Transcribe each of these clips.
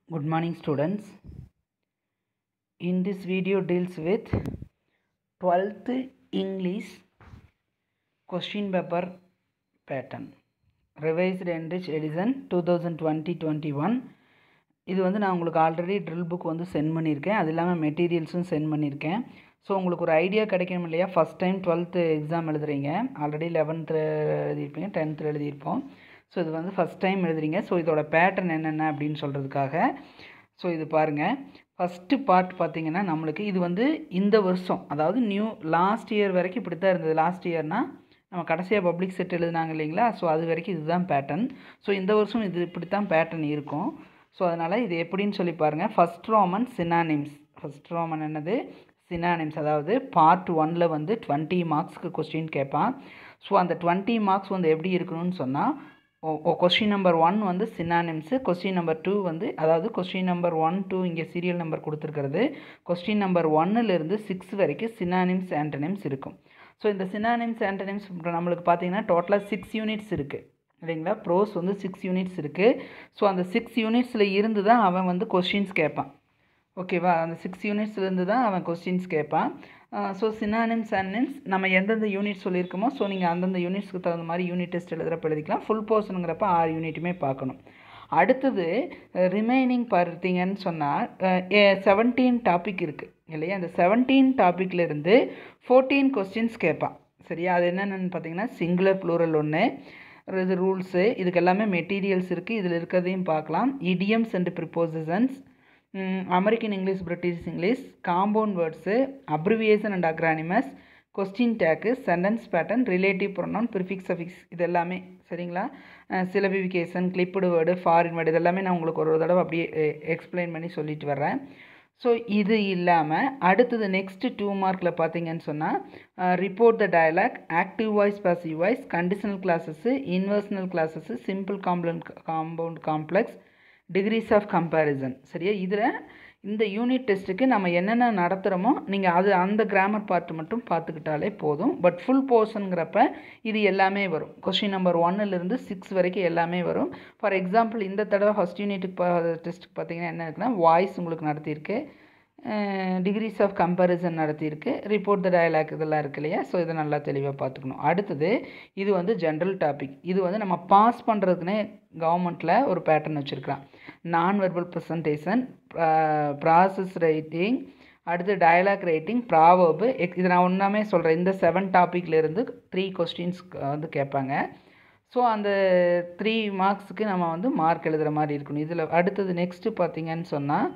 Good morning, students. In this video deals with 12th English question paper pattern. Revised Enrich Edition 2020-21 இது வந்து நான் உங்களுக்கு already drill book வந்து sent பண்ணியிருக்கேன் அது இல்லாமல் மெட்டீரியல்ஸும் சென்ட் பண்ணியிருக்கேன் ஸோ உங்களுக்கு ஒரு ஐடியா கிடைக்கணும் இல்லையா ஃபஸ்ட் டைம் டுவெல்த்து எக்ஸாம் எழுதுறீங்க ஆல்ரெடி லெவன்த்து எழுதியிருப்பீங்க டென்த்தில் எழுதியிருப்போம் ஸோ இது வந்து ஃபஸ்ட் டைம் எழுதுறீங்க ஸோ இதோட பேட்டர்ன் என்னென்ன அப்படின்னு சொல்கிறதுக்காக ஸோ இது பாருங்கள் ஃபஸ்ட்டு பார்ட் பார்த்தீங்கன்னா நம்மளுக்கு இது வந்து இந்த வருஷம் அதாவது நியூ லாஸ்ட் இயர் வரைக்கும் இப்படி தான் இருந்தது லாஸ்ட் இயர்னால் நம்ம கடைசியாக பப்ளிக் செட் எழுதுனாங்க இல்லைங்களா ஸோ அது வரைக்கும் இதுதான் பேட்டர்ன் ஸோ இந்த வருஷம் இது இப்படி தான் பேட்டர்ன் இருக்கும் ஸோ அதனால் இது எப்படின்னு சொல்லி பாருங்கள் first Roman synonyms first Roman என்னது சினானிம்ஸ் அதாவது பார்ட் ஒனில் வந்து டுவெண்ட்டி மார்க்ஸ்க்கு கொஸ்டின் கேட்பான் ஸோ அந்த டுவெண்ட்டி மார்க்ஸ் வந்து எப்படி இருக்கணும்னு சொன்னால் கொஸ்டின் நம்பர் ஒன் வந்து சினானிம்ஸு கொஸ்டின் நம்பர் டூ வந்து அதாவது கொஸ்டின் நம்பர் ஒன் டூ இங்கே சீரியல் நம்பர் கொடுத்துருக்கிறது கொஸ்டின் நம்பர் ஒன்னுலேருந்து சிக்ஸ் வரைக்கும் சினானிம்ஸ் ஆண்டனிம்ஸ் இருக்கும் ஸோ இந்த சினானிம்ஸ் ஆண்டனிம்ஸ் நம்மளுக்கு பார்த்தீங்கன்னா டோட்டலாக சிக்ஸ் யூனிட்ஸ் இருக்குது இல்லைங்களா ப்ரோஸ் வந்து சிக்ஸ் யூனிட்ஸ் இருக்குது ஸோ அந்த சிக்ஸ் யூனிட்ஸில் இருந்து தான் அவன் வந்து கொஸ்டின்ஸ் கேட்பான் ஓகேவா அந்த சிக்ஸ் யூனிட்ஸ்லேருந்து தான் அவன் கொஸ்டின்ஸ் கேட்பான் ஸோ சினானிம்ஸ் அனிம்ஸ் நம்ம எந்தெந்த யூனிட் சொல்லியிருக்கோமோ ஸோ நீங்கள் அந்தந்த யூனிட்ஸ்க்கு தகுந்த மாதிரி யூனிட் டெஸ்ட் எழுதுகிறப்ப எழுதிக்கலாம் ஃபுல் போர்ஷனுங்கிறப்ப ஆறு யூனிட்டுமே பார்க்கணும் அடுத்தது ரிமைனிங் பார்த்தீங்கன்னு சொன்னால் செவன்டீன் டாபிக் இருக்குது இல்லையா அந்த செவன்டீன் டாப்பிக்லேருந்து ஃபோர்டீன் கொஸ்டின்ஸ் கேட்பான் சரியா அது என்னென்னு பார்த்தீங்கன்னா சிங்குலர் ப்ளூரல் ஒன்று இது ரூல்ஸு இதுக்கு எல்லாமே மெட்டீரியல்ஸ் இருக்குது இதில் இருக்கிறதையும் பார்க்கலாம் idioms and prepositions American English British English compound words abbreviation and acronyms question tag sentence pattern relative pronoun prefix affix இது எல்லாமே சரிங்களா syllabification clipped word foreign word இதெல்லாமே நான் உங்களுக்கு ஒரு தடவை அப்படியே எக்ஸ்பிளைன் பண்ணி சொல்லிட்டு வர்றேன் ஸோ இது இல்லாமல் அடுத்தது நெக்ஸ்ட்டு டூ மார்க்கில் பார்த்தீங்கன்னு சொன்னால் report the dialogue active voice passive voice conditional clauses inversional clauses simple complement compound complex degrees of comparison சரியா இதில் இந்த யூனிட் டெஸ்ட்டுக்கு நம்ம என்னென்ன நடத்துகிறோமோ நீங்கள் அது அந்த கிராமர் பார்ட் மட்டும் பார்த்துக்கிட்டாலே போதும் பட் ஃபுல் போர்ஷனுங்கிறப்ப இது எல்லாமே வரும் கொஸ்டின் நம்பர் ஒன்னுலேருந்து சிக்ஸ் வரைக்கும் எல்லாமே வரும் ஃபார் எக்ஸாம்பிள் இந்த தடவை ஃபஸ்ட் யூனிட்டுக்கு பா டெஸ்ட்டுக்கு பார்த்தீங்கன்னா என்ன இருக்குன்னா வாய்ஸ் உங்களுக்கு நடத்தியிருக்கு டிகிரிஸ் ஆஃப் கம்பேரிசன் நடத்தியிருக்கு ரிப்போர்ட் த டயலாக் இதெல்லாம் இருக்கு இல்லையா ஸோ இதை நல்லா தெளிவாக பார்த்துக்கணும் அடுத்தது இது வந்து ஜென்ரல் டாபிக் இது வந்து நம்ம பாஸ் பண்ணுறதுக்குனே கவர்மெண்ட்டில் ஒரு பேட்டர்ன் வச்சுருக்கலாம் நான் வெர்பல் ப்ரெசன்டேஷன் ப்ராசஸ் ரைட்டிங் அடுத்து டயலாக் ரைட்டிங் ப்ராவர்பு எக் இது நான் ஒன்றாமே சொல்கிறேன் இந்த செவன் டாப்பிக்லேருந்து த்ரீ கொஸ்டின்ஸ் வந்து கேட்பாங்க ஸோ அந்த த்ரீ மார்க்ஸுக்கு நம்ம வந்து மார்க் எழுதுகிற மாதிரி இருக்கணும் இதில் அடுத்தது நெக்ஸ்ட்டு பார்த்தீங்கன்னு சொன்னால்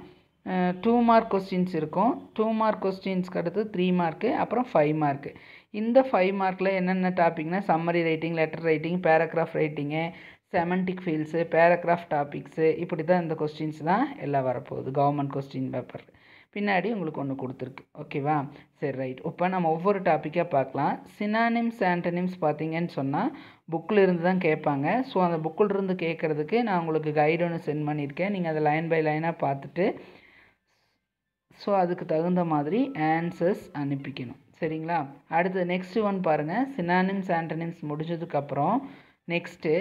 டூ மார்க் கொஸ்டின்ஸ் இருக்கும் டூ மார்க் கொஸ்டின்ஸ்க்கு அடுத்து த்ரீ மார்க்கு அப்புறம் ஃபைவ் மார்க்கு இந்த ஃபைவ் மார்க்கில் என்னென்ன டாபிக்னா summary writing letter writing paragraph writing semantic fields paragraph topics இப்படி தான் இந்த கொஸ்டின்ஸ் தான் எல்லாம் வரப்போகுது கவர்மெண்ட் கொஸ்டின் பேப்பர் பின்னாடி உங்களுக்கு ஒன்று கொடுத்துருக்கு ஓகேவா சரி ரைட் இப்போ நம்ம ஒவ்வொரு டாப்பிக்காக பார்க்கலாம் சினானிம்ஸ் ஆண்டனிம்ஸ் பார்த்தீங்கன்னு சொன்னால் புக்கில் இருந்து தான் கேட்பாங்க ஸோ அந்த புக்கில் இருந்து கேட்குறதுக்கு நான் உங்களுக்கு கைடு ஒன்று சென்ட் பண்ணியிருக்கேன் நீங்கள் அதை லைன் பை லைனாக பார்த்துட்டு ஸோ அதுக்கு தகுந்த மாதிரி ஆன்சர்ஸ் அனுப்பிக்கணும் சரிங்களா அடுத்து நெக்ஸ்ட்டு ஒன் பாருங்கள் சினானிம்ஸ் ஆண்டனிம்ஸ் முடிஞ்சதுக்கப்புறம் நெக்ஸ்ட்டு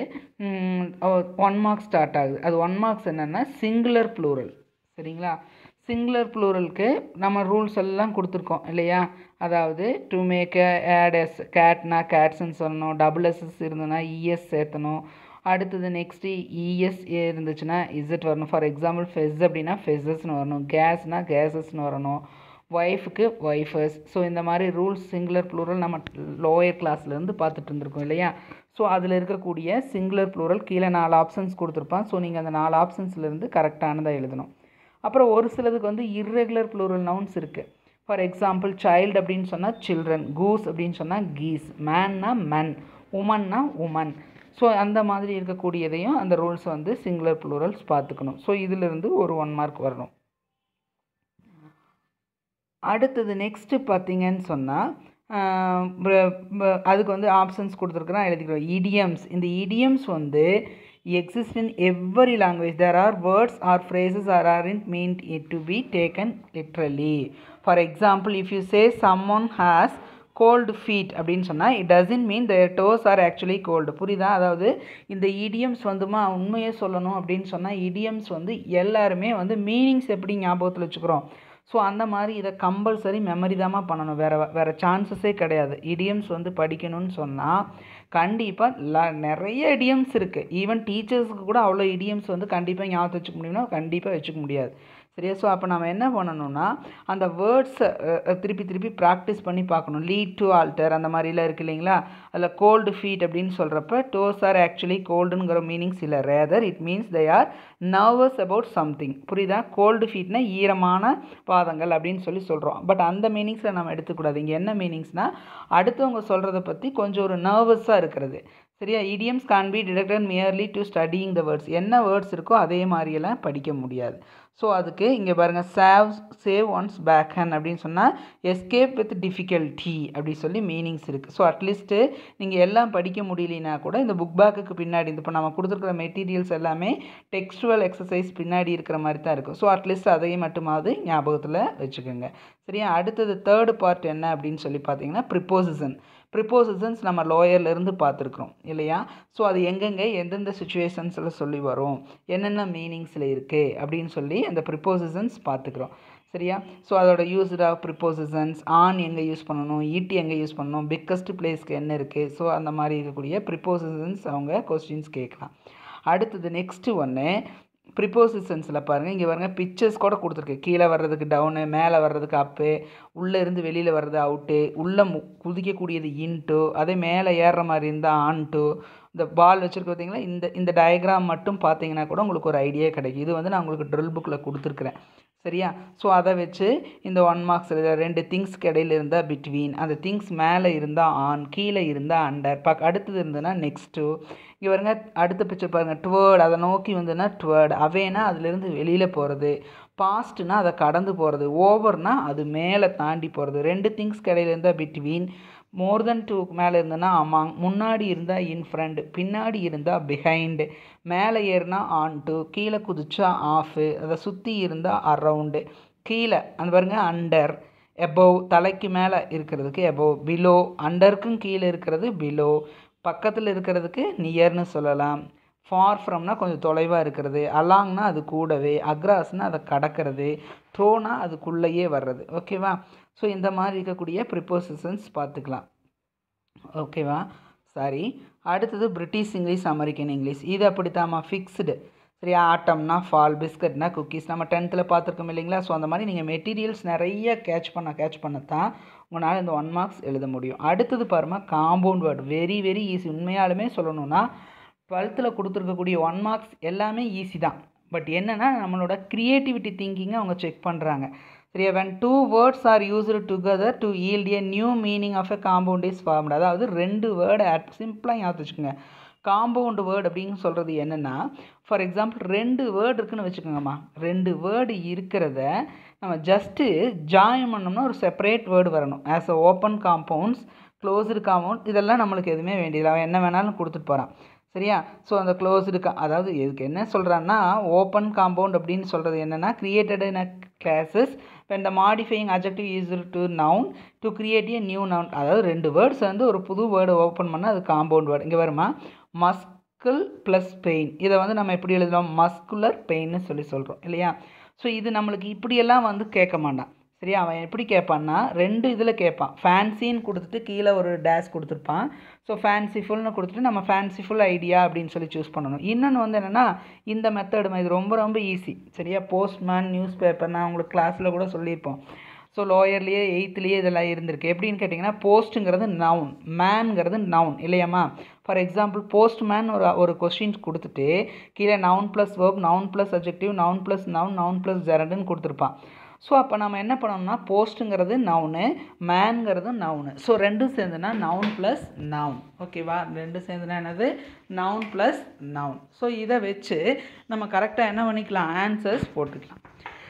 ஒன் மார்க்ஸ் ஸ்டார்ட் ஆகுது அது ஒன் மார்க்ஸ் என்னென்னா சிங்குலர் ப்ளூரல் சரிங்களா சிங்குலர் ப்ளூரலுக்கு நம்ம ரூல்ஸ் எல்லாம் கொடுத்துருக்கோம் இல்லையா அதாவது டு மேக் ஆட் எஸ் கேட்னா கேட்ஸ்ன்னு சொல்லணும் டபுள் எஸ்எஸ் இருந்ததுன்னா இஎஸ் சேர்த்தணும் அடுத்தது நெக்ஸ்ட்டு இஎஸ் இருந்துச்சுன்னா இசட் வரணும் ஃபார் எக்ஸாம்பிள் ஃபெஸ் அப்படின்னா ஃபெஸஸ்னு வரணும் கேஸ்னால் கேஸஸ்னு வரணும் ஒய்ஃபுக்கு ஒய்ஃபஸ் ஸோ இந்த மாதிரி ரூல்ஸ் சிங்குலர் ப்ளூரல் நம்ம லோயர் கிளாஸ்லேருந்து பார்த்துட்டு இருந்திருக்கோம் இல்லையா ஸோ அதில் இருக்கக்கூடிய சிங்குலர் ப்ளூரல் கீழே நாலு ஆப்ஷன்ஸ் கொடுத்துருப்பான் ஸோ நீங்கள் அந்த நாலு ஆப்ஷன்ஸ்லேருந்து கரெக்டானதாக எழுதணும் அப்புறம் ஒரு சிலதுக்கு வந்து இர்ரெகுலர் ப்ளூரல் நவுன்ஸ் இருக்குது ஃபார் எக்ஸாம்பிள் சைல்டு அப்படின்னு சொன்னால் சில்ட்ரன் கூஸ் அப்படின்னு சொன்னால் கீஸ் மேன்னா மென் உமன்னா உமன் ஸோ அந்த மாதிரி இருக்கக்கூடியதையும் அந்த ரூல்ஸ் வந்து சிங்குலர் ப்ளூரல்ஸ் பார்த்துக்கணும் ஸோ இதிலிருந்து ஒரு ஒன் மார்க் வரணும் அடுத்தது நெக்ஸ்ட்டு பார்த்தீங்கன்னு சொன்னால் அதுக்கு வந்து ஆப்ஷன்ஸ் கொடுத்துருக்குறான் எழுதிக்கிறோம் இடியம்ஸ் இந்த இடியம்ஸ் வந்து exist in every language there are words or phrases or aren't meant it to be taken literally for example if you say someone has cold feet அப்படின்னு சொன்னால் it doesn't mean the toes are actually cold புரியுதா அதாவது இந்த idioms வந்துமா உண்மையை சொல்லணும் அப்படின்னு சொன்னால் இடியம்ஸ் வந்து எல்லாருமே வந்து மீனிங்ஸ் எப்படி ஞாபகத்தில் வச்சுக்கிறோம் ஸோ அந்த மாதிரி இதை கம்பல்சரி மெமரி தாம்மா பண்ணணும் வேறு வேறு சான்சஸே கிடையாது இடியம்ஸ் வந்து படிக்கணும்னு சொன்னால் கண்டிப்பாக ல நிறைய இடியம்ஸ் இருக்குது ஈவன் டீச்சர்ஸுக்கு கூட அவ்வளோ இடியம்ஸ் வந்து கண்டிப்பாக ஞாபகம் வச்சுக்க முடியும்னா கண்டிப்பாக வச்சுக்க முடியாது சரியா ஸோ அப்போ நம்ம என்ன பண்ணணும்னா அந்த வேர்ட்ஸை திருப்பி திருப்பி ப்ராக்டிஸ் பண்ணி பார்க்கணும் லீட் டு ஆல்டர் அந்த மாதிரிலாம் இருக்கு இல்லைங்களா அதில் கோல்டு ஃபீட் அப்படின்னு சொல்கிறப்ப டோஸ் ஆர் ஆக்சுவலி கோல்டுங்கிற மீனிங்ஸ் இல்லை rather it means they are nervous about something புரியுதா கோல்டு ஃபீட்னா ஈரமான பாதங்கள் அப்படின்னு சொல்லி சொல்கிறோம் பட் அந்த மீனிங்ஸில் நம்ம எடுத்துக்கூடாது இங்கே என்ன மீனிங்ஸ்னால் அடுத்தவங்க சொல்கிறத பற்றி கொஞ்சம் ஒரு நர்வஸாக இருக்கிறது சரியா idioms can be detected merely to studying the words என்ன வேர்ட்ஸ் இருக்கோ அதே மாதிரியெல்லாம் படிக்க முடியாது ஸோ அதுக்கு இங்கே பாருங்கள் save save once back hand அப்படின்னு சொன்னால் எஸ்கேப் வித் டிஃபிகல்ட்டி அப்படி சொல்லி மீனிங்ஸ் இருக்குது ஸோ அட்லீஸ்ட்டு நீங்கள் எல்லாம் படிக்க முடியலனா கூட இந்த புக் பேக்குக்கு பின்னாடி இப்போ நம்ம கொடுத்துருக்குற மெட்டீரியல்ஸ் எல்லாமே டெக்ஸ்டுவல் எக்ஸசைஸ் பின்னாடி இருக்கிற மாதிரி தான் இருக்கும் ஸோ அட்லீஸ்ட் அதையும் மட்டுமாவது ஞாபகத்தில் வச்சுக்கோங்க சரியா அடுத்தது தேர்டு பார்ட் என்ன அப்படின்னு சொல்லி பார்த்தீங்கன்னா ப்ரிப்போசிஷன் ப்ரிப்போசிஷன்ஸ் நம்ம லோயர்லேருந்து பார்த்துருக்குறோம் இல்லையா ஸோ அது எங்கெங்கே எந்தெந்த சுச்சுவேஷன்ஸில் சொல்லி வரும் என்னென்ன மீனிங்ஸில் இருக்குது அப்படின்னு சொல்லி அந்த ப்ரிப்போசிஷன்ஸ் பார்த்துக்குறோம் சரியா ஸோ அதோட யூஸ்ட் ஆஃப் ப்ரிப்போசிஷன்ஸ் ஆன் எங்கே யூஸ் பண்ணணும் ஈட்டி எங்கே யூஸ் பண்ணணும் பிக்கஸ்ட் பிளேஸ்க்கு என்ன இருக்குது ஸோ அந்த மாதிரி இருக்கக்கூடிய ப்ரிப்போசிஷன்ஸ் அவங்க கொஸ்டின்ஸ் கேட்கலாம் அடுத்தது நெக்ஸ்ட்டு ஒன்று ப்ரிப்போசிஷன்ஸில் பாருங்கள் இங்கே பாருங்கள் பிக்சர்ஸ் கூட கொடுத்துருக்கு கீழே வர்றதுக்கு டவுனு மேலே வர்றதுக்கு அப்பு உள்ளே இருந்து வெளியில் வர்றது அவுட்டு உள்ளே மு குதிக்கக்கூடியது இன்ட்டு அதே மேலே ஏறுற மாதிரி இருந்தால் ஆன்ட்டு இந்த பால் வச்சுருக்க பார்த்தீங்களா இந்த இந்த டயக்ராம் மட்டும் பார்த்தீங்கன்னா கூட உங்களுக்கு ஒரு ஐடியா கிடைக்கும் இது வந்து நான் உங்களுக்கு ட்ரில் புக்கில் கொடுத்துருக்குறேன் சரியா ஸோ அதை வச்சு இந்த ஒன் மார்க்ஸ் ரெண்டு திங்ஸ்க்கு இடையில இருந்தால் பிட்வீன் அந்த திங்ஸ் மேலே இருந்தால் ஆன் கீழே இருந்தால் அண்டர் பக் அடுத்தது இருந்ததுன்னா நெக்ஸ்ட்டு இங்கே பாருங்க அடுத்த பிக்சர் பாருங்கள் டுவேர்டு அதை நோக்கி வந்ததுன்னா டுவேர்டு அவேனா அதுலேருந்து வெளியில் போகிறது பாஸ்ட்னா அதை கடந்து போகிறது ஓவர்னா அது மேலே தாண்டி போகிறது ரெண்டு திங்ஸ்க்கு இடையில இருந்தால் பிட்வீன் மோர் தென் டூக்கு மேலே இருந்ததுன்னா அமாங் முன்னாடி இருந்தால் இன் ஃப்ரண்ட் பின்னாடி இருந்தால் பிஹைண்டு மேலே ஏறினா ஆன் டு கீழே குதிச்சா ஆஃபு அதை சுற்றி இருந்தால் அரவுண்டு கீழே அந்த பாருங்க அண்டர் எபோவ் தலைக்கு மேலே இருக்கிறதுக்கு எபோவ் பிலோ அண்டருக்கும் கீழே இருக்கிறது பிலோ பக்கத்தில் இருக்கிறதுக்கு நியர்னு சொல்லலாம் ஃபார் ஃப்ரம்னா கொஞ்சம் தொலைவாக இருக்கிறது அலாங்னா அது கூடவே அக்ராஸ்னா அதை கடக்கிறது த்ரோனா அதுக்குள்ளேயே வர்றது ஓகேவா ஸோ இந்த மாதிரி இருக்கக்கூடிய ப்ரிப்போசிஷன்ஸ் பார்த்துக்கலாம் ஓகேவா சாரி அடுத்தது பிரிட்டிஷ் இங்கிலீஷ் அமெரிக்கன் இங்கிலீஷ் இது அப்படித்தாம்மா ஃபிக்ஸ்டு சரி ஆட்டம்னா ஃபால் பிஸ்கட்னா குக்கீஸ் நம்ம டென்த்தில் பார்த்துருக்கோம் இல்லைங்களா ஸோ அந்த மாதிரி நீங்கள் மெட்டீரியல்ஸ் நிறைய கேட்ச் பண்ண கேட்ச் பண்ணத்தான் உங்களால் இந்த ஒன் மார்க்ஸ் எழுத முடியும் அடுத்தது பாருமா compound word very very easy உண்மையாலுமே சொல்லணும்னா டுவெல்த்தில் கொடுத்துருக்கக்கூடிய ஒன் மார்க்ஸ் எல்லாமே ஈஸி தான் பட் என்னென்னா நம்மளோட க்ரியேட்டிவிட்டி திங்கிங்கை அவங்க செக் பண்ணுறாங்க சரியா when two words are used together to yield a new meaning of a compound is formed அதாவது ரெண்டு வேர்டு ஆட் சிம்பிளாக ஞாபகம் வச்சுக்கோங்க காம்பவுண்ட் வேர்டு அப்படின்னு சொல்கிறது என்னென்னா ஃபார் எக்ஸாம்பிள் ரெண்டு வேர்டு இருக்குன்னு வச்சுக்கோங்கம்மா ரெண்டு வேர்டு இருக்கிறத நம்ம ஜஸ்ட்டு ஜாயின் பண்ணோம்னா ஒரு செப்பரேட் வேர்டு வரணும் as a open compounds closed compound இதெல்லாம் நம்மளுக்கு எதுவுமே வேண்டியது அவன் என்ன வேணாலும் கொடுத்துட்டு போகிறான் சரியா ஸோ அந்த க்ளோஸ்டு கா அதாவது இதுக்கு என்ன சொல்கிறான்னா ஓப்பன் காம்பவுண்ட் அப்படின்னு சொல்கிறது என்னென்னா created in a classes when the modifying adjective is to noun to create a new noun அதாவது ரெண்டு வேர்ட்ஸ் வந்து ஒரு புது வேர்டு ஓப்பன் பண்ணால் அது காம்பவுண்ட் வேர்டு இங்கே வருமா மஸ்கிள் ப்ளஸ் பெயின் இதை வந்து நம்ம எப்படி எழுதுறோம் மஸ்குலர் பெயின்னு சொல்லி சொல்கிறோம் இல்லையா ஸோ இது நம்மளுக்கு இப்படியெல்லாம் வந்து கேட்க மாட்டான் சரியா அவன் எப்படி கேட்பான்னா ரெண்டு இதில் கேட்பான் ஃபேன்சின்னு கொடுத்துட்டு கீழே ஒரு டேஷ் கொடுத்துருப்பான் ஸோ ஃபேன்சிஃபுல்னு கொடுத்துட்டு நம்ம ஃபேன்சிஃபுல் ஐடியா அப்படின்னு சொல்லி சூஸ் பண்ணணும் இன்னொன்று வந்து என்னென்னா இந்த மெத்தடு இது ரொம்ப ரொம்ப ஈஸி சரியா போஸ்ட்மேன் நியூஸ் பேப்பர் நான் உங்களுக்கு கிளாஸில் கூட சொல்லியிருப்போம் ஸோ லோயர்லேயே எயித்துலேயே இதெல்லாம் இருந்திருக்கு எப்படின்னு கேட்டிங்கன்னா போஸ்ட்டுங்கிறது நவுன் மேன்ங்கிறது நவுன் இல்லையாம்மா ஃபார் எக்ஸாம்பிள் போஸ்ட்மேன் ஒரு ஒரு கொஸ்டின்ஸ் கொடுத்துட்டு கீழே noun plus verb noun plus adjective noun plus noun noun plus ஜெரண்டுன்னு கொடுத்துருப்பான் ஸோ அப்போ நம்ம என்ன பண்ணோம்னா போஸ்ட்டுங்கிறது நவுனு மேன்ங்கிறது நவுனு ஸோ ரெண்டும் சேர்ந்துனா நவுன் ப்ளஸ் நவுன் ஓகேவா ரெண்டும் சேர்ந்துனா என்னது நவுன் ப்ளஸ் நவுன் ஸோ இதை வச்சு நம்ம கரெக்டாக என்ன பண்ணிக்கலாம் ஆன்சர்ஸ் போட்டுக்கலாம்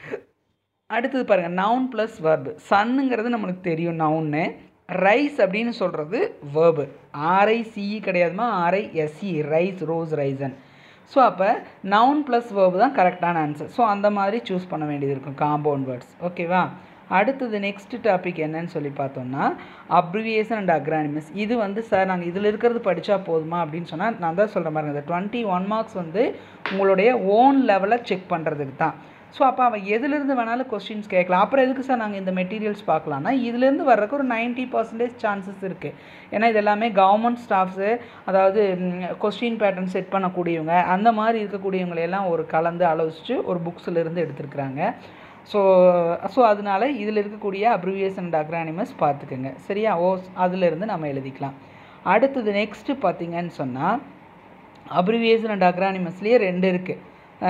அடுத்தது பாருங்கள் நவுன் ப்ளஸ் வேர்பு சன்னுங்கிறது நம்மளுக்கு தெரியும் நவுன்னு ரைஸ் அப்படின்னு சொல்கிறது வேர்பு ஆர்ஐசிஇ கிடையாதுமா R I S E rise rose risen so அப்போ நவுன் ப்ளஸ் வேர்பு தான் கரெக்டான ஆன்சர் ஸோ அந்த மாதிரி சூஸ் பண்ண வேண்டியது இருக்கும் காம்பவுண்ட் வேர்ட்ஸ் ஓகேவா அடுத்தது நெக்ஸ்ட் டாபிக் என்னன்னு சொல்லி பார்த்தோம்னா அப்ரிவியேஷன் அண்ட் அக்ரானிமஸ் இது வந்து சார் நாங்கள் இதில் இருக்கிறது படித்தா போதுமா அப்படின்னு சொன்னால் நான் தான் சொல்கிற மாதிரி இந்த டுவெண்ட்டி ஒன் மார்க்ஸ் வந்து உங்களுடைய ஓன் லெவலை செக் பண்ணுறதுக்கு தான் ஸோ அப்போ அவன் எதுலேருந்து வேணாலும் கொஸ்டின்ஸ் கேட்கலாம் அப்புறம் எதுக்கு சார் நாங்கள் இந்த மெட்டீரியல்ஸ் பார்க்கலாம்னா இதுலேருந்து வர்றதுக்கு ஒரு நைன்ட்டி பர்சன்டேஜ் சான்சஸ் இருக்குது ஏன்னா இது எல்லாமே கவர்மெண்ட் ஸ்டாஃப்ஸு அதாவது கொஸ்டின் பேட்டர்ன் செட் பண்ணக்கூடியவங்க அந்த மாதிரி இருக்கக்கூடியவங்களையெல்லாம் ஒரு கலந்து ஆலோசித்து ஒரு புக்ஸில் இருந்து எடுத்திருக்கிறாங்க ஸோ ஸோ அதனால இதில் இருக்கக்கூடிய அப்ரிவியேஷன் அண்ட் அக்ரானிமஸ் பார்த்துக்கோங்க சரியா ஓ அதிலிருந்து நம்ம எழுதிக்கலாம் அடுத்தது நெக்ஸ்ட்டு பார்த்தீங்கன்னு சொன்னால் அப்ரிவியேஷன் அண்ட் அக்ரானிமஸ்லேயே ரெண்டு இருக்குது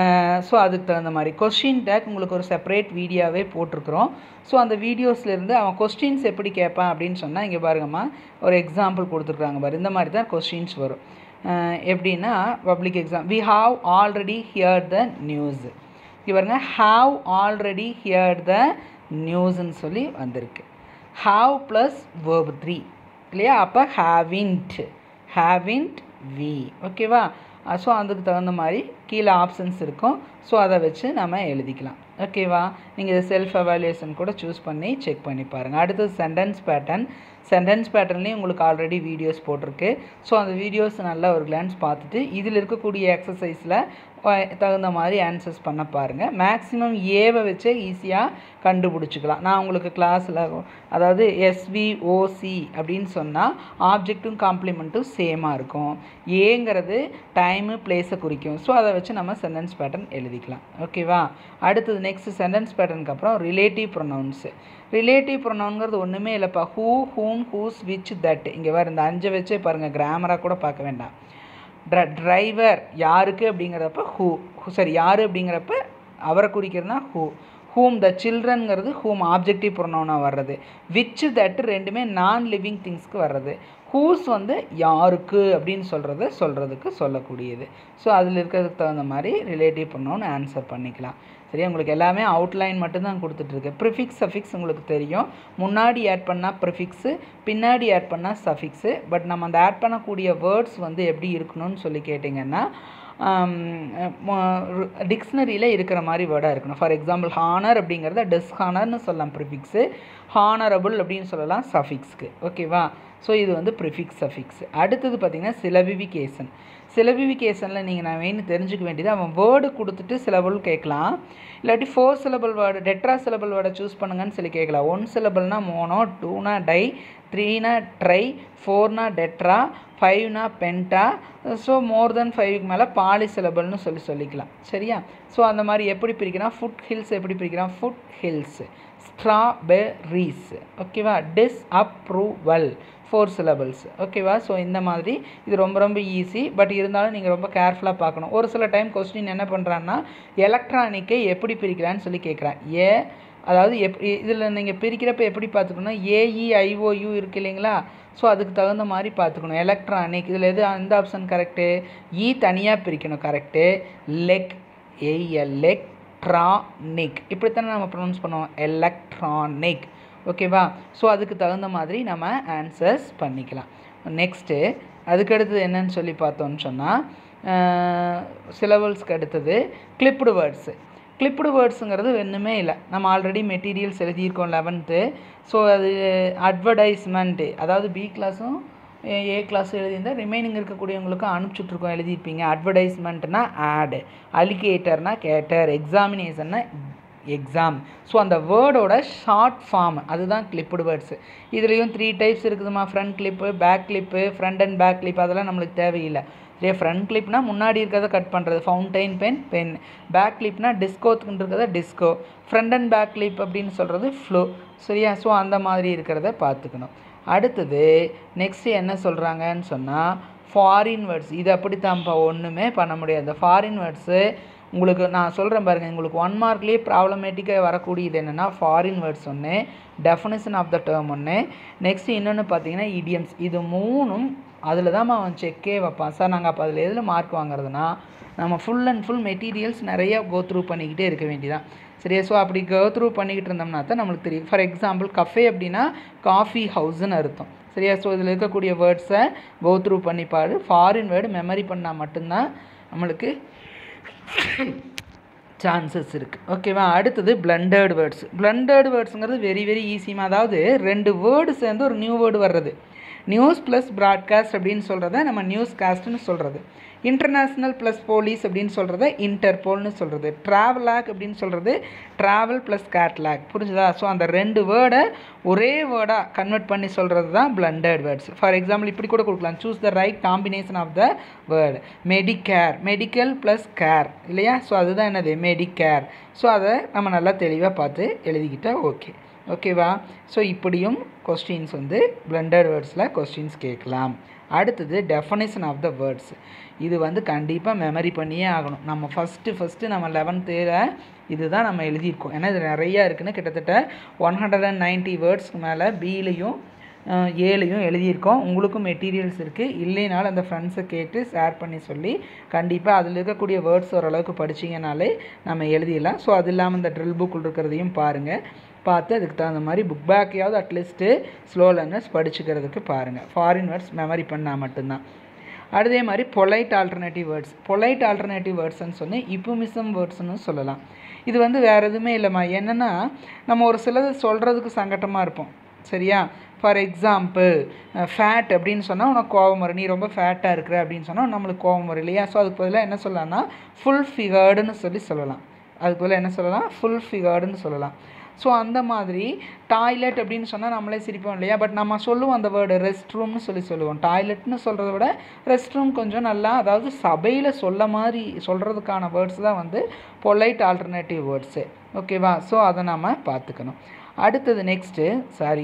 ஸோ அதுக்கு தகுந்த மாதிரி கொஸ்டின் டேக் உங்களுக்கு ஒரு செப்பரேட் வீடியோவே போட்டிருக்கிறோம் ஸோ அந்த வீடியோஸ்லேருந்து அவன் கொஸ்டின்ஸ் எப்படி கேட்பான் அப்படின்னு சொன்னால் இங்கே பாருங்கம்மா ஒரு எக்ஸாம்பிள் கொடுத்துருக்குறாங்க பாரு இந்த மாதிரி தான் கொஸ்டின்ஸ் வரும் அஹ் எப்படின்னா public exam we have already here the news இங்கே பாருங்க ஹாவ் ஆல்ரெடி ஹியர் த நியூஸ்ன்னு சொல்லி வந்திருக்கு ஹாவ் ப்ளஸ் வேர்ப் த்ரீ இல்லையா அப்போ ஹாவின்ட் ஹாவின்ட் வி ஓகேவா ஸோ அதுக்கு தகுந்த மாதிரி கீழே ஆப்ஷன்ஸ் இருக்கும் ஸோ அதை வச்சு நம்ம எழுதிக்கலாம் ஓகேவா நீங்கள் இதை செல்ஃப் எவாலுவேஷன் கூட சூஸ் பண்ணி செக் பண்ணி பாருங்கள் அடுத்தது சென்டென்ஸ் பேட்டர்ன் சென்டென்ஸ் பேட்டர்ன்லேயும் உங்களுக்கு ஆல்ரெடி வீடியோஸ் போட்டிருக்கு ஸோ அந்த வீடியோஸ் நல்லா ஒரு கிளான்ஸ் பார்த்துட்டு இதில் இருக்கக்கூடிய எக்ஸசைஸில் தகுந்த மாதிரி ஆன்சர்ஸ் பண்ண பாருங்கள் மேக்ஸிமம் ஏவை வச்சே ஈஸியாக கண்டுபிடிச்சிக்கலாம் நான் உங்களுக்கு கிளாஸில் அதாவது எஸ்விஓசி அப்படின்னு சொன்னால் ஆப்ஜெக்ட்டும் காம்ப்ளிமெண்ட்டும் சேமாக இருக்கும் ஏங்கிறது டைமு பிளேஸை குறிக்கும் ஸோ அதை வச்சு நம்ம சென்டென்ஸ் பேட்டர்ன் எழுதிக்கலாம் ஓகேவா அடுத்தது நெக்ஸ்ட் சென்டென்ஸ் பேட்டர்னுக்கு அப்புறம் ரிலேட்டிவ் ப்ரொனவுன்ஸு ரிலேட்டிவ் ப்ரொனவுன்கிறது ஒன்றுமே இல்லைப்பா who whom whose which that இங்கே வேறு இந்த அஞ்சை வச்சே பாருங்கள் கிராமராக கூட பார்க்க வேண்டாம் ட்ர டிரைவர் யாருக்கு அப்படிங்கிறப்ப ஹூ சரி யார் அப்படிங்கிறப்ப அவரை குறிக்கிறதுனா who whom the சில்ட்ரனுங்கிறது whom objective ப்ரொனவுனாக வர்றது விச் தட் ரெண்டுமே நான் லிவிங் திங்ஸ்க்கு வர்றது ஹூஸ் வந்து யாருக்கு அப்படின்னு சொல்கிறத சொல்கிறதுக்கு சொல்லக்கூடியது ஸோ அதில் இருக்கிறதுக்கு தகுந்த மாதிரி ரிலேட்டிவ் ப்ரொனவுன் ஆன்சர் பண்ணிக்கலாம் சரியா உங்களுக்கு எல்லாமே அவுட்லைன் மட்டும்தான் கொடுத்துட்ருக்கு ப்ரிஃபிக்ஸ் சஃபிக்ஸ் உங்களுக்கு தெரியும் முன்னாடி ஆட் பண்ணால் ப்ரிஃபிக்ஸு பின்னாடி ஆட் பண்ணால் சஃபிக்ஸு பட் நம்ம அந்த ஆட் பண்ணக்கூடிய வேர்ட்ஸ் வந்து எப்படி இருக்கணும்னு சொல்லி கேட்டிங்கன்னா டிக்ஷனரியில் இருக்கிற மாதிரி வேர்டாக இருக்கணும் ஃபார் எக்ஸாம்பிள் ஹானர் அப்படிங்கிறத டிஸ்ஹானர்னு சொல்லலாம் ப்ரிஃபிக்ஸு ஹானரபுள் அப்படின்னு சொல்லலாம் சஃபிக்ஸ்க்கு ஓகேவா ஸோ இது வந்து ப்ரிஃபிக்ஸ் சஃபிக்ஸ் அடுத்தது பார்த்திங்கன்னா சிலபிவிகேஷன் சிலபிவிகேஷனில் நீங்கள் நான் வேணும் தெரிஞ்சுக்க வேண்டியது அவன் வேர்டு கொடுத்துட்டு சிலபல் கேட்கலாம் இல்லாட்டி four syllable word tetra syllable வேர்டை சூஸ் பண்ணுங்கன்னு சொல்லி கேட்கலாம் ஒன் சிலபல்னா மோனோ டூனா டை த்ரீனா ட்ரை ஃபோர்னா டெட்ரா ஃபைவ்னா பென்டா ஸோ மோர் தென் ஃபைவ்க்கு மேலே பாலி சிலபல்னு சொல்லி சொல்லிக்கலாம் சரியா ஸோ அந்த மாதிரி எப்படி பிரிக்கிறான் ஃபுட் ஹில்ஸ் எப்படி பிரிக்கிறான் ஃபுட் ஹில்ஸ் ஸ்ட்ராபெர்ரீஸ் ஓகேவா டிஸ் அப்ரூவல் ஃபோர் சிலபிள்ஸ் ஓகேவா ஸோ இந்த மாதிரி இது ரொம்ப ரொம்ப ஈஸி பட் இருந்தாலும் நீங்கள் ரொம்ப கேர்ஃபுல்லாக பார்க்கணும் ஒரு சில டைம் கொஸ்டின் என்ன பண்ணுறான்னா எலக்ட்ரானிக்கை எப்படி பிரிக்கிறான்னு சொல்லி கேட்குறேன் ஏ அதாவது எப் இதில் நீங்கள் பிரிக்கிறப்ப எப்படி பார்த்துக்கணும் ஏஇஐஓயு இருக்கு இல்லைங்களா ஸோ அதுக்கு தகுந்த மாதிரி பார்த்துக்கணும் எலக்ட்ரானிக் இதில் எது அந்த ஆப்ஷன் கரெக்டு இ தனியாக பிரிக்கணும் கரெக்டு லெக் ஏஎல்எக் ட்ரானிக் இப்படித்தானே நம்ம ப்ரொனவுன்ஸ் பண்ணுவோம் எலக்ட்ரானிக் ஓகேவா ஸோ அதுக்கு தகுந்த மாதிரி நம்ம ஆன்சர்ஸ் பண்ணிக்கலாம் நெக்ஸ்ட்டு அதுக்கடுத்தது என்னன்னு சொல்லி பார்த்தோன்னு சொன்னால் சிலபல்ஸ்க்கு அடுத்தது கிளிப்டு வேர்ட்ஸு கிளிப்டு வேர்ட்ஸுங்கிறது ஒன்றுமே இல்லை நம்ம ஆல்ரெடி மெட்டீரியல்ஸ் எழுதியிருக்கோம் லெவன்த்து ஸோ அது அட்வர்டைஸ்மெண்ட்டு அதாவது பி கிளாஸும் ஏ கிளாஸும் எழுதியிருந்தால் ரிமைனிங் இருக்கக்கூடியவங்களுக்கும் அனுப்பிச்சுட்ருக்கோம் எழுதியிருப்பீங்க அட்வர்டைஸ்மெண்ட்னா ஆடு அலிகேட்டர்னா கேட்டர் எக்ஸாமினேஷன்னா எக்ஸாம் ஸோ அந்த வேர்டோட ஷார்ட் ஃபார்ம் அதுதான் கிளிப்புடு வேர்ட்ஸு இதுலேயும் த்ரீ டைப்ஸ் இருக்குதுமா front clip back clip front and back clip அதெல்லாம் நம்மளுக்கு தேவையில்லை இதே ஃப்ரண்ட் கிளிப்னா முன்னாடி இருக்கிறத கட் பண்ணுறது ஃபவுண்டைன் பென் பென் பேக் கிளிப்னா டிஸ்கோத்துக்கு இருக்கிறத disco front and back clip அப்படின்னு சொல்கிறது ஃப்ளோ சரியா ஸோ அந்த மாதிரி இருக்கிறத பார்த்துக்கணும் அடுத்தது நெக்ஸ்ட்டு என்ன சொல்கிறாங்கன்னு சொன்னால் ஃபாரின் வேர்ட்ஸ் இது அப்படித்தான்ப்பா ஒன்றுமே பண்ண முடியாது ஃபாரின் வேர்ட்ஸு உங்களுக்கு நான் சொல்கிறேன் பாருங்கள் உங்களுக்கு ஒன் மார்க்லேயே ப்ராப்ளமேட்டிக்காக வரக்கூடியது என்னென்னா ஃபாரின் வேர்ட்ஸ் ஒன்று டெஃபினேஷன் ஆஃப் த டேர்ம் ஒன்று நெக்ஸ்ட் இன்னொன்று பார்த்தீங்கன்னா இடியம்ஸ் இது மூணும் அதில் தான் அவன் செக்கே வைப்பான் சார் நாங்கள் அப்போ அதில் எதில் மார்க் வாங்குறதுனா நம்ம ஃபுல் அண்ட் ஃபுல் மெட்டீரியல்ஸ் நிறையா கோ த்ரூ பண்ணிக்கிட்டே இருக்க வேண்டியதான் சரியா ஸோ அப்படி கோ த்ரூ பண்ணிக்கிட்டு இருந்தோம்னா தான் நம்மளுக்கு தெரியும் ஃபார் எக்ஸாம்பிள் கஃபே அப்படின்னா காஃபி ஹவுஸ்னு அர்த்தம் சரியா ஸோ இதில் இருக்கக்கூடிய வேர்ட்ஸை கோ த்ரூ பண்ணி பாரு ஃபாரின் வேர்டு மெமரி பண்ணால் மட்டும்தான் நம்மளுக்கு சான்சஸ் இருக்குது ஓகேவா அடுத்தது பிளண்டர்டு வேர்ட்ஸ் பிளண்டர்டு வேர்ட்ஸுங்கிறது வெரி வெரி ஈஸிமா அதாவது ரெண்டு வேர்டு சேர்ந்து ஒரு நியூ வேர்டு வர்றது நியூஸ் ப்ளஸ் ப்ராட்காஸ்ட் அப்படின்னு சொல்கிறத நம்ம நியூஸ் காஸ்ட்னு சொல்கிறது இன்டர்நேஷ்னல் ப்ளஸ் போலீஸ் அப்படின்னு சொல்கிறத இன்டர்போல்னு சொல்கிறது ட்ராவலாக் அப்படின்னு சொல்கிறது ட்ராவல் ப்ளஸ் கேட்லாக் புரிஞ்சுதா ஸோ அந்த ரெண்டு வேர்டை ஒரே வேர்டாக கன்வெர்ட் பண்ணி சொல்கிறது தான் பிளண்டர்ட் வேர்ட்ஸ் ஃபார் எக்ஸாம்பிள் இப்படி கூட கொடுக்கலாம் choose the right combination of the word medicare medical plus care இல்லையா ஸோ அதுதான் என்னது மெடிகேர் ஸோ அதை நம்ம நல்லா தெளிவாக பார்த்து எழுதிக்கிட்டால் ஓகே ஓகேவா ஸோ இப்படியும் கொஸ்டின்ஸ் வந்து பிளண்டர்ட் வேர்ட்ஸில் கொஸ்டின்ஸ் கேட்கலாம் அடுத்தது டெஃபனேஷன் ஆஃப் த வேர்ட்ஸ் இது வந்து கண்டிப்பாக மெமரி பண்ணியே ஆகணும் நம்ம ஃபஸ்ட்டு ஃபஸ்ட்டு நம்ம லெவன்த்தில் இதுதான் நம்ம எழுதியிருக்கோம் ஏன்னா இது நிறையா இருக்குன்னு கிட்டத்தட்ட ஒன் ஹண்ட்ரட் அண்ட் நைன்ட்டி வேர்ட்ஸ்க்கு மேலே பிலையும் ஏழையும் எழுதியிருக்கோம் உங்களுக்கும் மெட்டீரியல்ஸ் இருக்குது இல்லைனாலும் அந்த ஃப்ரெண்ட்ஸை கேட்டு ஷேர் பண்ணி சொல்லி கண்டிப்பாக அதில் இருக்கக்கூடிய வேர்ட்ஸ் ஓரளவுக்கு படிச்சிங்கனாலே நம்ம எழுதிடலாம் ஸோ அது இல்லாமல் இந்த ட்ரில் புக்கில் இருக்கிறதையும் பாருங்கள் பார்த்து அதுக்கு தகுந்த மாதிரி புக் பேக்கையாவது அட்லீஸ்ட்டு ஸ்லோ லேர்னர்ஸ் படிச்சுக்கிறதுக்கு பாருங்கள் ஃபாரின் வேர்ட்ஸ் மெமரி பண்ணால் மட்டும்தான் அதே மாதிரி polite alternative words polite alternative வேர்ட்ஸ்னு சொன்னி இப்புமிசம் வேர்ட்ஸ்னு சொல்லலாம் இது வந்து வேறு எதுவுமே இல்லைம்மா என்னென்னா நம்ம ஒரு சிலது சொல்கிறதுக்கு சங்கட்டமாக இருப்போம் சரியா ஃபார் எக்ஸாம்பிள் ஃபேட் அப்படின்னு சொன்னால் உனக்கு கோபம் வரும் நீ ரொம்ப ஃபேட்டாக இருக்கிற அப்படின்னு சொன்னால் நம்மளுக்கு கோபம் வரும் இல்லையா ஸோ அதுக்கு பதிலாக என்ன சொல்லலாம்னா ஃபுல் ஃபிகர்டுன்னு சொல்லி சொல்லலாம் அதுக்கு பதிலாக என்ன சொல்லலாம் ஃபுல் ஃபிகர்டுன்னு சொல்லலாம் ஸோ அந்த மாதிரி டாய்லெட் அப்படின்னு சொன்னால் நம்மளே சிரிப்போம் இல்லையா பட் நம்ம சொல்லுவோம் அந்த வேர்டு ரெஸ்ட் ரூம்னு சொல்லி சொல்லுவோம் டாய்லெட்னு சொல்கிறத விட ரெஸ்ட் ரூம் கொஞ்சம் நல்லா அதாவது சபையில் சொல்ல மாதிரி சொல்கிறதுக்கான வேர்ட்ஸ் தான் வந்து பொலைட் ஆல்டர்னேட்டிவ் வேர்ட்ஸு ஓகேவா ஸோ அதை நாம் பார்த்துக்கணும் அடுத்தது நெக்ஸ்ட்டு சாரி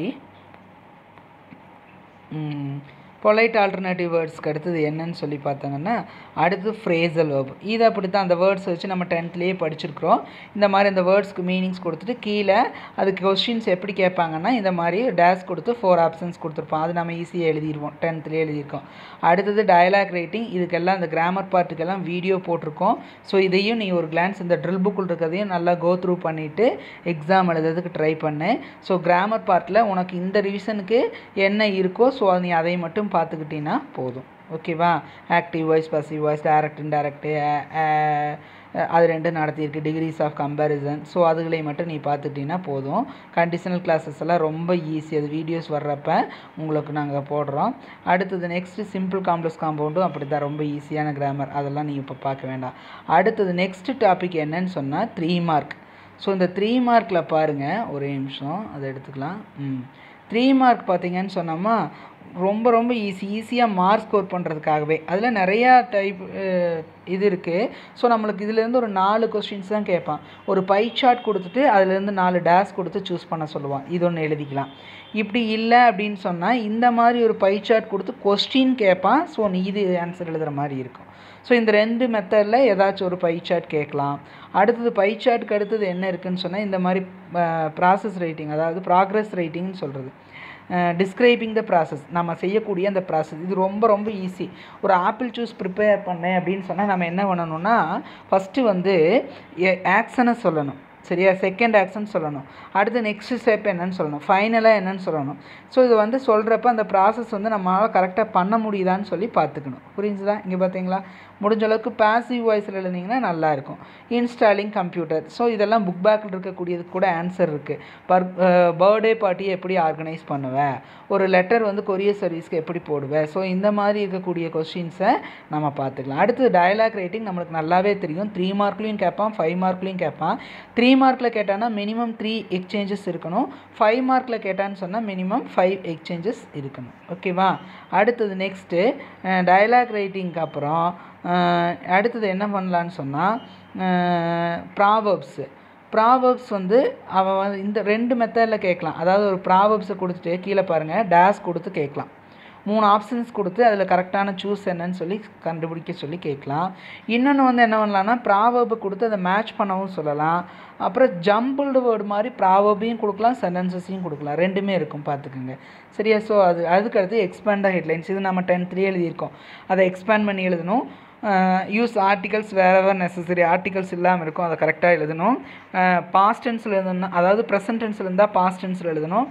பொலைட் ஆல்டர்னேட்டிவ் வேர்ட்ஸ்க்கு அடுத்தது என்னன்னு சொல்லி பார்த்தாங்கன்னா அடுத்து ஃப்ரேசல் வேர்ப் இது அப்படி தான் அந்த வேர்ட்ஸ் வச்சு நம்ம டென்த்லேயே படிச்சிருக்கிறோம் இந்த மாதிரி அந்த வேர்ட்ஸ்க்கு மீனிங்ஸ் கொடுத்துட்டு கீழே அதுக்கு கொஸ்டின்ஸ் எப்படி கேட்பாங்கன்னா இந்த மாதிரி டேஸ் கொடுத்து ஃபோர் ஆப்ஷன்ஸ் கொடுத்துருப்போம் அது நம்ம ஈஸியாக எழுதிடுவோம் டென்த்லேயே எழுதியிருக்கோம் அடுத்தது டயலாக் ரைட்டிங் இதுக்கெல்லாம் இந்த கிராமர் பார்ட்டுக்கெல்லாம் வீடியோ போட்டிருக்கோம் ஸோ இதையும் நீ ஒரு கிளான்ஸ் இந்த ட்ரில் புக்கில் இருக்கிறதையும் நல்லா கோ த்ரூ பண்ணிவிட்டு எக்ஸாம் எழுதுறதுக்கு ட்ரை பண்ணு ஸோ கிராமர் பார்ட்டில் உனக்கு இந்த ரிவிஷனுக்கு என்ன இருக்கோ ஸோ நீ அதை மட்டும் பார்த்துக்கிட்டிங்கன்னா போதும் ஓகேவா active voice passive voice direct indirect அது ரெண்டும் நடத்தியிருக்கு டிகிரிஸ் ஆஃப் கம்பேரிசன் ஸோ அதுகளை மட்டும் நீ பார்த்துட்டிங்கன்னா போதும் கண்டிஷனல் கிளாஸஸ் எல்லாம் ரொம்ப ஈஸி அது வீடியோஸ் வர்றப்ப உங்களுக்கு நாங்கள் போடுறோம் அடுத்தது நெக்ஸ்ட்டு சிம்பிள் காம்ப்ளெக்ஸ் காம்பவுண்டும் அப்படி தான் ரொம்ப ஈஸியான கிராமர் அதெல்லாம் நீங்கள் இப்போ பார்க்க வேண்டாம் அடுத்தது நெக்ஸ்ட் டாபிக் என்னன்னு சொன்னால் த்ரீ மார்க் ஸோ இந்த த்ரீ மார்க்கில் பாருங்கள் ஒரே நிமிஷம் அதை எடுத்துக்கலாம் ம் த்ரீ மார்க் பார்த்தீங்கன்னு சொன்னோமா ரொம்ப ரொம்ப ஈஸி ஈஸியாக மார்க் ஸ்கோர் பண்ணுறதுக்காகவே அதில் நிறையா டைப் இது இருக்குது ஸோ நம்மளுக்கு இதுலேருந்து ஒரு நாலு கொஸ்டின்ஸ் தான் கேட்பான் ஒரு பை சார்ட் கொடுத்துட்டு அதுலேருந்து நாலு டேஸ் கொடுத்து சூஸ் பண்ண சொல்லுவான் இது ஒன்று எழுதிக்கலாம் இப்படி இல்லை அப்படின்னு சொன்னால் இந்த மாதிரி ஒரு பை சார்ட் கொடுத்து கொஸ்டின் கேட்பான் ஸோ நீ இது ஆன்சர் எழுதுகிற மாதிரி இருக்கும் ஸோ இந்த ரெண்டு மெத்தடில் ஏதாச்சும் ஒரு பை சார்ட் கேட்கலாம் அடுத்தது பை சார்ட்டுக்கு அடுத்தது என்ன இருக்குதுன்னு சொன்னால் இந்த மாதிரி ப்ராசஸ் ரைட்டிங் அதாவது ப்ராக்ரஸ் ரைட்டிங்னு சொல்கிறது டிஸ்கிரைபிங் த ப்ராசஸ் நம்ம செய்யக்கூடிய அந்த ப்ராசஸ் இது ரொம்ப ரொம்ப ஈஸி ஒரு ஆப்பிள் ஜூஸ் ப்ரிப்பேர் பண்ணேன் அப்படின்னு சொன்னால் நம்ம என்ன பண்ணணும்னா ஃபஸ்ட்டு வந்து ஆக்ஷனை சொல்லணும் சரியா செகண்ட் ஆக்ஷன் சொல்லணும் அடுத்து நெக்ஸ்ட் ஸ்டெப் என்னன்னு சொல்லணும் ஃபைனலாக என்னன்னு சொல்லணும் ஸோ இது வந்து சொல்கிறப்ப அந்த ப்ராசஸ் வந்து நம்மளால் கரெக்டாக பண்ண முடியுதான்னு சொல்லி பார்த்துக்கணும் புரிஞ்சுதா இங்கே பார்த்தீங்களா முடிஞ்ச அளவுக்கு பாசிவ் வாய்ஸில் எழுதிங்கன்னா நல்லாயிருக்கும் இன்ஸ்டாலிங் கம்ப்யூட்டர் ஸோ இதெல்லாம் புக் பேக்கில் இருக்கக்கூடியதுக்கு கூட ஆன்சர் இருக்குது பர் பர்த்டே பார்ட்டியை எப்படி ஆர்கனைஸ் பண்ணுவேன் ஒரு லெட்டர் வந்து கொரியர் சர்வீஸ்க்கு எப்படி போடுவேன் ஸோ இந்த மாதிரி இருக்கக்கூடிய கொஸ்டின்ஸை நம்ம பார்த்துக்கலாம் அடுத்து டயலாக் ரைட்டிங் நம்மளுக்கு நல்லாவே தெரியும் த்ரீ மார்க்லேயும் கேட்பான் ஃபைவ் மார்க்லேயும் கேட்பான் த்ரீ மார்க்கில் கேட்டான்னா மினிமம் த்ரீ எக்ஸ்சேஞ்சஸ் இருக்கணும் ஃபைவ் மார்க்கில் கேட்டான்னு சொன்னால் மினிமம் ஃபைவ் எக்ஸ்சேஞ்சஸ் இருக்கணும் ஓகேவா அடுத்தது நெக்ஸ்ட்டு டயலாக் ரைட்டிங்க்கு அப்புறம் அடுத்தது என்ன பண்ணலான்னு சொன்னால் ப்ராவப்ஸு ப்ராவப்ஸ் வந்து அவன் வந்து இந்த ரெண்டு மெத்தடில் கேட்கலாம் அதாவது ஒரு ப்ராவப்ஸை கொடுத்துட்டு கீழே பாருங்கள் டேஸ் கொடுத்து கேட்கலாம் மூணு ஆப்ஷன்ஸ் கொடுத்து அதில் கரெக்டான சூஸ் என்னன்னு சொல்லி கண்டுபிடிக்க சொல்லி கேட்கலாம் இன்னொன்று வந்து என்ன பண்ணலான்னா ப்ராவர்பை கொடுத்து அதை மேட்ச் பண்ணவும் சொல்லலாம் அப்புறம் ஜம்பிள்டு வேர்டு மாதிரி ப்ராவர்பையும் கொடுக்கலாம் சென்டென்சஸையும் கொடுக்கலாம் ரெண்டுமே இருக்கும் பார்த்துக்குங்க சரியா ஸோ அது அதுக்கடுத்து எக்ஸ்பேண்ட் ஹெட்லைன்ஸ் இது நம்ம டென்த்லேயே எழுதியிருக்கோம் அதை எக்ஸ்பேண்ட் பண்ணி எழுதணும் use articles wherever necessary articles இல்லாமல் இருக்கும் அதை கரெக்டாக எழுதணும் பாஸ்ட் டென்ஸில் எழுதணும் அதாவது ப்ரெசன்ட் டென்ஸில் இருந்தால் பாஸ்ட் டென்ஸில் எழுதணும்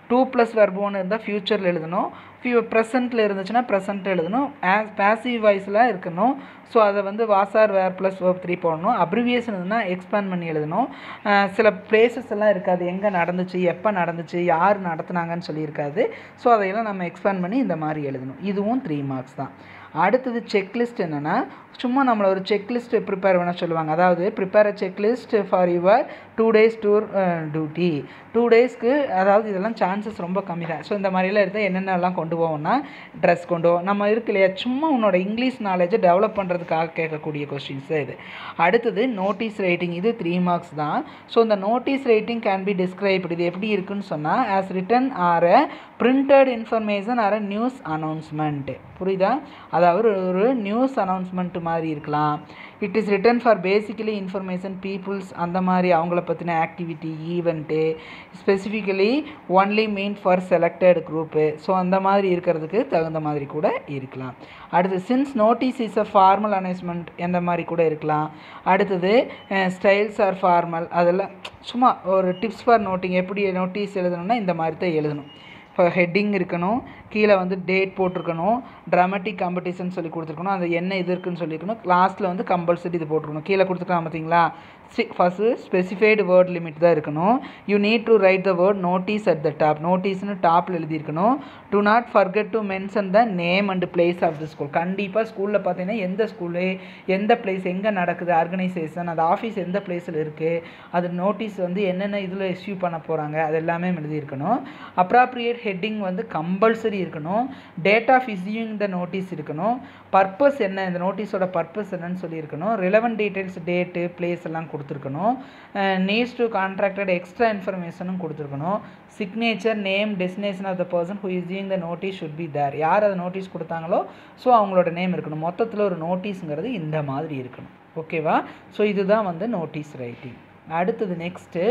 டூ ப்ளஸ் வெர்போன்னு இருந்தால் ஃப்யூச்சரில் எழுதணும் ஃபியூ ப்ரெசண்ட்டில் இருந்துச்சுன்னா ப்ரெசண்ட் எழுதணும் ஆஸ் பேசிவ் வாய்ஸில் இருக்கணும் ஸோ அதை வந்து வாசார் வேர் ப்ளஸ் வேர்ப் த்ரீ போடணும் அப்ரிவியேஷன் இருந்தால் எக்ஸ்பேண்ட் பண்ணி எழுதணும் சில பிளேசஸ் எல்லாம் இருக்காது எங்கே நடந்துச்சு எப்போ நடந்துச்சு யார் நடத்துனாங்கன்னு சொல்லியிருக்காது ஸோ அதையெல்லாம் நம்ம எக்ஸ்பேண்ட் பண்ணி இந்த மாதிரி எழுதணும் இதுவும் த்ரீ மார்க்ஸ் தான் அடுத்தது செக்லிஸ்ட் என்னென்னா சும்மா நம்மளை ஒரு செக்லிஸ்ட் ப்ரிப்பேர் பண்ண சொல்லுவாங்க அதாவது prepare a checklist for your two days tour duty two டேஸ்க்கு அதாவது இதெல்லாம் சான்சஸ் ரொம்ப கம்மி தான் ஸோ இந்த மாதிரிலாம் இருந்தால் என்னென்னலாம் கொண்டு போவோம்னா ட்ரெஸ் கொண்டு போவோம் நம்ம இருக்கு இல்லையா சும்மா உன்னோட இங்கிலீஷ் நாலேஜை டெவலப் பண்ணுறதுக்காக கேட்கக்கூடிய கொஸ்டின்ஸ் இது அடுத்தது நோட்டீஸ் ரைட்டிங் இது த்ரீ மார்க்ஸ் தான் ஸோ இந்த notice writing can be described இது எப்படி இருக்குன்னு சொன்னால் as written or a printed information or a news announcement புரியுதா அதாவது ஒரு நியூஸ் அனௌன்ஸ்மெண்ட் மாதிரி இருக்கலாம் it is written for basically information peoples அந்த மாதிரி அவங்கள பற்றின activity event specifically only mean for selected group so அந்த மாதிரி இருக்கிறதுக்கு தகுந்த மாதிரி கூட இருக்கலாம் அடுத்து since notice is a formal announcement எந்த மாதிரி கூட இருக்கலாம் அடுத்தது ஸ்டைல்ஸ் ஆர் ஃபார்மல் அதெல்லாம் சும்மா ஒரு டிப்ஸ் ஃபார் நோட்டிங் எப்படி நோட்டீஸ் எழுதணும்னா இந்த மாதிரி தான் எழுதணும் இப்போ ஹெட்டிங் இருக்கணும் கீழே வந்து டேட் போட்டிருக்கணும் ட்ராமாட்டிக் காம்படிஷன் சொல்லி கொடுத்துருக்கணும் அது என்ன இது இருக்குன்னு சொல்லியிருக்கணும் லாஸ்ட்டில் வந்து கம்பல்சரி இது போட்டிருக்கணும் கீழே கொடுத்துருக்காங்க பார்த்தீங்களா ஃபஸ்ட்டு ஸ்பெசிஃபைடு வேர்ட் லிமிட் தான் இருக்கணும் you need to write the word notice at the top நோட்டீஸ்னு டாப்பில் எழுதியிருக்கணும் do not forget to mention the name and place of the school கண்டிப்பாக ஸ்கூலில் பார்த்தீங்கன்னா எந்த ஸ்கூலு எந்த பிளேஸ் எங்கே நடக்குது ஆர்கனைசேஷன் அந்த ஆஃபீஸ் எந்த பிளேஸில் இருக்குது அது நோட்டீஸ் வந்து என்னென்ன இதில் இஷ்யூ பண்ண போகிறாங்க அது எல்லாமே எழுதியிருக்கணும் அப்ராப்ரியேட் ஹெட்டிங் வந்து கம்பல்சரி இருக்கணும் date of issuing the notice இருக்கணும் பர்பஸ் என்ன இந்த நோட்டீஸோட பர்பஸ் என்னன்னு சொல்லியிருக்கணும் ரிலவெண்ட் டீட்டெயில்ஸ் டேட்டு பிளேஸ் எல்லாம் கொடுத்துருக்கணும் நீட்ஸ் டு கான்ட்ராக்டட் எக்ஸ்ட்ரா இன்ஃபர்மேஷனும் கொடுத்துருக்கணும் signature name destination of the person who issuing the notice should be there யார் அதை நோட்டீஸ் கொடுத்தாங்களோ ஸோ அவங்களோட நேம் இருக்கணும் மொத்தத்தில் ஒரு நோட்டீஸுங்கிறது இந்த மாதிரி இருக்கணும் ஓகேவா ஸோ இதுதான் வந்து நோட்டீஸ் ரைட்டிங் அடுத்தது நெக்ஸ்ட்டு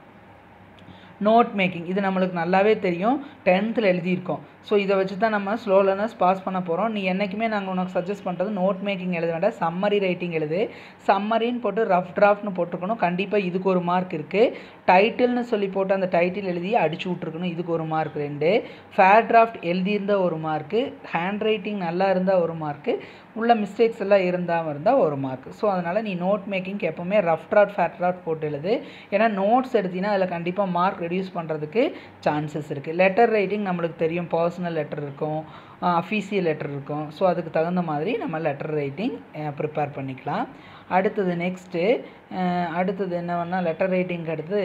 நோட் மேக்கிங் இது நம்மளுக்கு நல்லாவே தெரியும் டென்த்தில் எழுதியிருக்கோம் ஸோ இதை வச்சு தான் நம்ம ஸ்லோ லேர்னர்ஸ் பாஸ் பண்ண போகிறோம் நீ என்றைக்குமே நாங்கள் உனக்கு சஜஸ்ட் பண்ணுறது நோட் மேக்கிங் எழுத வேண்டாம் சம்மரி ரைட்டிங் எழுது சம்மரின்னு போட்டு ரஃப் டிராஃப்ட்னு போட்டிருக்கணும் கண்டிப்பாக இதுக்கு ஒரு மார்க் இருக்குது டைட்டில்னு சொல்லி போட்டு அந்த டைட்டில் எழுதி அடிச்சு விட்ருக்கணும் இதுக்கு ஒரு மார்க் ரெண்டு ஃபேர் டிராஃப்ட் எழுதியிருந்தால் ஒரு மார்க்கு ஹேண்ட் ரைட்டிங் நல்லா இருந்தால் ஒரு மார்க்கு உள்ள மிஸ்டேக்ஸ் எல்லாம் இருந்தாமல் இருந்தால் ஒரு மார்க் ஸோ அதனால் நீ நோட் மேக்கிங்க்கு எப்போவுமே ரஃப் டிராஃப்ட் ஃபேர் டிராஃப்ட் போட்டு எழுது ஏன்னா நோட்ஸ் எடுத்தீங்கன்னா அதில் கண்டிப்பாக மார்க் ரெடியூஸ் பண்ணுறதுக்கு சான்சஸ் இருக்குது லெட்டர் ரைட்டிங் நம்மளுக்கு தெரியும் பர்சனல் லெட்டர் இருக்கும் அஃபீஷியல் லெட்டர் இருக்கும் ஸோ அதுக்கு தகுந்த மாதிரி நம்ம லெட்டர் ரைட்டிங் ப்ரிப்பேர் பண்ணிக்கலாம் அடுத்தது நெக்ஸ்ட்டு அடுத்தது என்ன பண்ணால் லெட்டர் ரைட்டிங்க்கு அடுத்து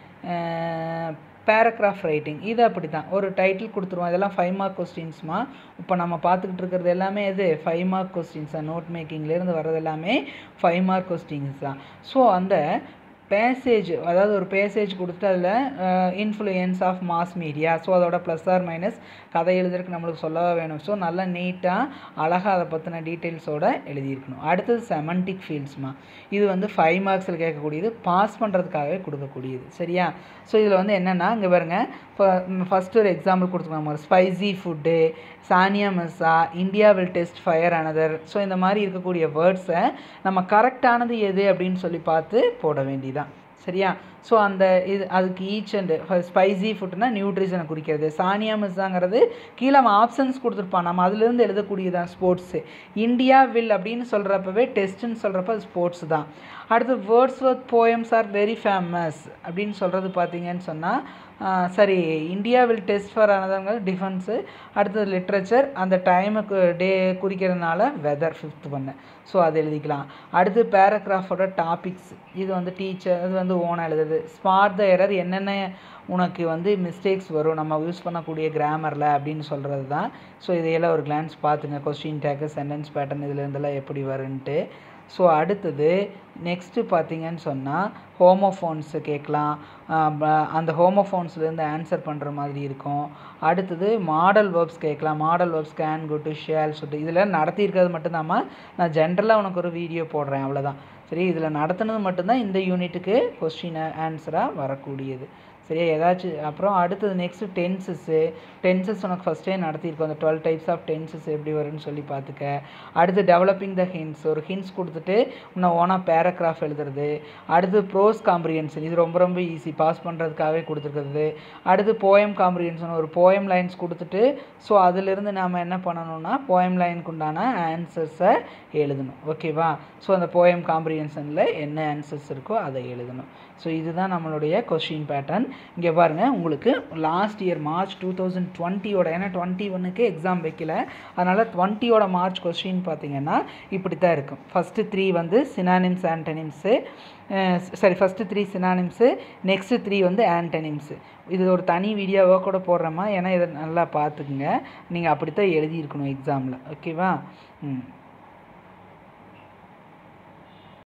பேராகிராஃப் ரைட்டிங் இது அப்படி தான் ஒரு டைட்டில் கொடுத்துருவோம் இதெல்லாம் ஃபைவ் மார்க் கொஸ்டின்ஸ்மா இப்போ நம்ம பார்த்துக்கிட்டு இருக்கிறது எல்லாமே இது ஃபைவ் மார்க் கொஸ்டின்ஸ் தான் நோட் மேக்கிங்லேருந்து வர்றது எல்லாமே ஃபைவ் மார்க் கொஸ்டின்ஸ் தான் ஸோ அந்த பேசேஜ் அதாவது ஒரு பேசேஜ் கொடுத்துட்டு அதில் influence of mass media so அதோட ப்ளஸ் ஆர் மைனஸ் கதை எழுதுறதுக்கு நம்மளுக்கு சொல்லவே வேணும் ஸோ நல்லா நீட்டாக அழகாக அதை பற்றின டீட்டெயில்ஸோட எழுதியிருக்கணும் அடுத்தது செமண்டிக் ஃபீல்ட்ஸ்மா இது வந்து ஃபைவ் மார்க்ஸில் கேட்கக்கூடியது பாஸ் பண்ணுறதுக்காகவே கொடுக்கக்கூடியது சரியா ஸோ இதில் வந்து என்னென்னா இங்கே பாருங்கள் இப்போ ஃபஸ்ட்டு ஒரு எக்ஸாம்பிள் கொடுத்துருக்காங்க ஒரு spicy food Sania Mirza India will test fire another so இந்த மாதிரி இருக்கக்கூடிய வேர்ட்ஸை நம்ம கரெக்டானது எது அப்படின்னு சொல்லி பார்த்து போட வேண்டியதான் சரியா ஸோ அந்த இது அதுக்கு ஈச் அண்டு ஸ்பைசி ஃபுட்னா நியூட்ரிஷனை குறிக்கிறது சானியா மிஸ்ஸாங்கிறது கீழே அவன் ஆப்ஷன்ஸ் கொடுத்துருப்பான் நம்ம அதுலேருந்து எழுதக்கூடியதான் ஸ்போர்ட்ஸு இந்தியா வில் அப்படின்னு சொல்கிறப்பவே டெஸ்ட்டுன்னு சொல்கிறப்ப அது ஸ்போர்ட்ஸ் தான் அடுத்து words worth poems are very famous அப்படின்னு சொல்கிறது பார்த்தீங்கன்னு சொன்னால் சரி இந்தியா வில் டெஸ்ட் ஃபார் அனதங்க டிஃபென்ஸு அடுத்தது லிட்ரேச்சர் அந்த டைமுக்கு டே குறிக்கிறதுனால வெதர் ஃபிஃப்த் பண்ண ஸோ அது எழுதிக்கலாம் அடுத்து பேராகிராஃபோட டாபிக்ஸ் இது வந்து டீச்சர் இது வந்து ஓனாக எழுதுறது ஸ்மார்ட் த எரர் என்னென்ன உனக்கு வந்து மிஸ்டேக்ஸ் வரும் நம்ம யூஸ் பண்ணக்கூடிய கிராமரில் அப்படின்னு சொல்கிறது தான் ஸோ இதையெல்லாம் ஒரு கிளான்ஸ் பார்த்துங்க கொஸ்டின் டேக்கு சென்டென்ஸ் பேட்டர்ன் இதுலேருந்தெல்லாம் எப்படி வருன்ட்டு ஸோ அடுத்தது நெக்ஸ்ட்டு பார்த்தீங்கன்னு சொன்னால் ஹோமோஃபோன்ஸு கேட்கலாம் அந்த ஹோமோஃபோன்ஸ்லேருந்து ஆன்சர் பண்ணுற மாதிரி இருக்கும் அடுத்தது மாடல் வேர்ப்ஸ் கேட்கலாம் modal verbs can could shall சொல்லிட்டு இதில் நடத்தியிருக்கிறது மட்டும்தாம்மா நான் ஜென்ரலாக உனக்கு ஒரு வீடியோ போடுறேன் அவ்வளோதான் சரி இதில் நடத்துனது மட்டும்தான் இந்த யூனிட்டுக்கு கொஸ்டின் ஆன்சராக வரக்கூடியது சரியா ஏதாச்சும் அப்புறம் அடுத்தது நெக்ஸ்ட்டு டென்சஸ்ஸு டென்சஸ் உனக்கு ஃபஸ்ட்டே நடத்தியிருக்கோம் அந்த டுவெல் டைப்ஸ் ஆஃப் டென்சஸ் எப்படி வரும்னு சொல்லி பார்த்துக்க அடுத்து டெவலப்பிங் த ஹின்ஸ் ஒரு ஹின்ஸ் கொடுத்துட்டு இன்னும் ஓனாக பேராகிராஃப் எழுதுறது அடுத்து ப்ரோஸ் காம்ப்ரிஹென்ஷன் இது ரொம்ப ரொம்ப ஈஸி பாஸ் பண்ணுறதுக்காகவே கொடுத்துருக்குறது அடுத்து போயம் காம்ப்ரிஹென்ஷன் ஒரு போயம் லைன்ஸ் கொடுத்துட்டு ஸோ அதிலிருந்து நாம் என்ன பண்ணணும்னா போயம் லைனுக்கு உண்டான ஆன்சர்ஸை எழுதணும் ஓகேவா ஸோ அந்த போயம் காம்ப்ரிஹென்ஷனில் என்ன ஆன்சர்ஸ் இருக்கோ அதை எழுதணும் ஸோ இதுதான் நம்மளுடைய கொஸ்டின் பேட்டர்ன் இங்கே பாருங்கள் உங்களுக்கு last year March two thousand டுவெண்ட்டியோட ஏன்னா டுவெண்ட்டி ஒன்னுக்கு எக்ஸாம் வைக்கல அதனால் டுவெண்ட்டியோட மார்ச் கொஸ்டின் பார்த்தீங்கன்னா இப்படி தான் இருக்கும் ஃபஸ்ட்டு த்ரீ வந்து synonyms antonyms sorry first three synonyms next three வந்து ஆன்டனிம்ஸு இது ஒரு தனி வீடியோவாக கூட போடுறோமா ஏன்னா இதை நல்லா பார்த்துக்குங்க நீங்கள் அப்படி தான் எழுதியிருக்கணும் எக்ஸாமில் ஓகேவா ம்